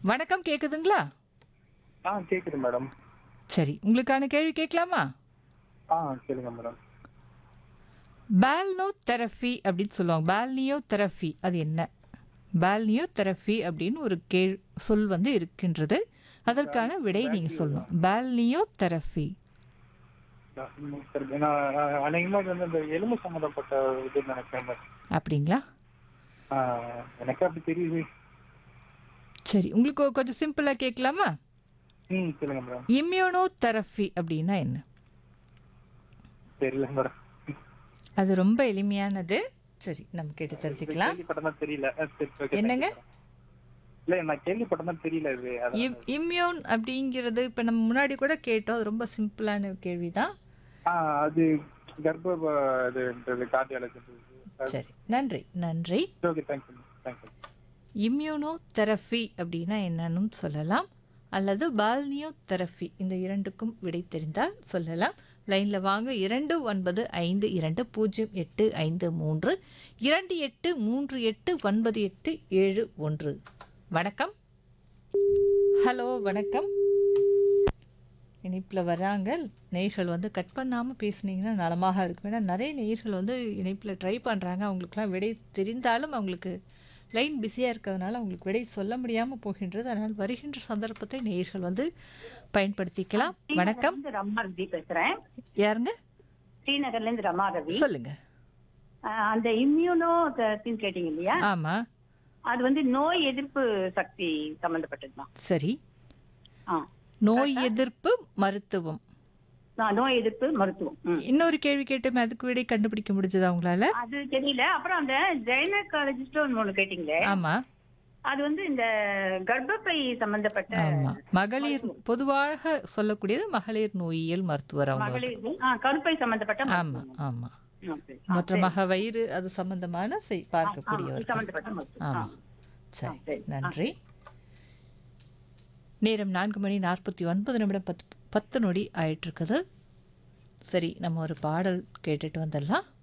வணக்கம் கேக்குதுங்களா ஆ கேக்குது மேடம் சரி உங்களுக்கான கேள்வி கேட்கலாமா ஆ கேளுங்க மேடம் பால்னோ தெரபி அப்படின்னு சொல்லுவாங்க பால்னியோ தெரபி அது என்ன பால்னியோ தெரபி அப்படின்னு ஒரு கேள் சொல் வந்து இருக்கின்றது அதற்கான விடை நீங்க சொல்லணும் பால்னியோ தெரபி சரி நான் அநேகமாக இது வந்து இந்த எலும்பு சம்மந்தப்பட்ட இது நினைக்கிறேன் மேடம். அப்படிங்களா ஆ, எனக்கு அப்படி தெரியுது சரி உங்களுக்கு கொஞ்சம் சிம்பிளா கேட்கலாமா ம் சொல்லுங்க மேடம் இம்யூனோ தெரபி அப்படின்னா என்ன தெரியல மேடம் அது ரொம்ப எளிமையானது சரி நம்ம கேட்டு தெரிஞ்சுக்கலாம் கேள்விப்பட்டதா தெரியல ஆ, சரி, okay, thank you, என்னங்க? madam. இல்ல நான் கேள்விப்பட்டதா தெரியல இது அதான் இம் இம்யூன் அப்படிங்கிறது இப்போ நம்ம முன்னாடி கூட கேட்டோம் அது ரொம்ப சிம்பிளான கேள்வி தான் ஆ அது கர்ப்ப இதுன்றது கார்டியாலஜி சரி நன்றி நன்றி okay thank you thank you immunotherapy அப்படின்னா என்னன்னு சொல்லலாம் அல்லது பால்னியோ தெரபி இந்த இரண்டுக்கும் விடை தெரிந்தால் சொல்லலாம் லைனில் வாங்க இரண்டு ஒன்பது ஐந்து இரண்டு பூஜ்ஜியம் எட்டு ஐந்து மூன்று இரண்டு எட்டு மூன்று எட்டு ஒன்பது எட்டு ஏழு ஒன்று வணக்கம் ஹலோ வணக்கம் இணைப்பில் வராங்க நேயர்கள் வந்து கட் பண்ணாமல் பேசுனீங்கன்னா நலமாக இருக்கும் ஏன்னா நிறைய நேயர்கள் வந்து இணைப்பில் ட்ரை பண்ணுறாங்க அவங்களுக்குலாம் விடை தெரிந்தாலும் அவங்களுக்கு லைன் பிஸியாக இருக்கிறதுனால அவங்களுக்கு விடை சொல்ல முடியாமல் போகின்றது அதனால் வருகின்ற சந்தர்ப்பத்தை நேயர்கள் வந்து பயன்படுத்திக்கலாம் வணக்கம் இருந்து ரமா ரவி பேசுறேன் யாருங்க ஸ்ரீநகர்ல இருந்து ரமா ரவி சொல்லுங்க அஹ் அந்த இம்யூனோ தெரப்பின்னு கேட்டீங்க இல்லையா ஆமாம் அது வந்து நோய் எதிர்ப்பு சக்தி சம்பந்தப்பட்டதுதான் சரி ஆ. நோய் எதிர்ப்பு மருத்துவம் ஆ, நோய் எதிர்ப்பு மருத்துவம் ம். இன்னொரு கேள்வி கேட்டோமே அதுக்கு விடை கண்டுபிடிக்க முடிஞ்சதா உங்களால அது தெரியல அப்புறம் அந்த ஜெயனகாலஜிஸ்ட் ஒன்று கேட்டீங்களே ஆமா அது வந்து இந்த கர்ப்பப்பை சம்பந்தப்பட்ட ஆமா மகளிர் பொதுவாக சொல்லக்கூடியது மகளிர் நோயியல் மருத்துவர் அவங்க வந்து. மகளிர் ஆ, கருப்பை சம்பந்தப்பட்ட ஆமா மருத்துவம். ஆமா ஆ, சரி. ஆ, மற்ற மக வயிறு அது சம்பந்தமான செய்- ஆ, பார்க்கக்கூடியவர்கள் சம்பந்தப்பட்ட மருத்துவம் ஆமா ஆ. சரி சரி. நன்றி நேரம் நான்கு மணி நாற்பத்தி ஒன்பது நிமிடம் பத்து பத்து நொடி ஆயிட்டு இருக்குது சரி நம்ம ஒரு பாடல் கேட்டுட்டு வந்துடலாம்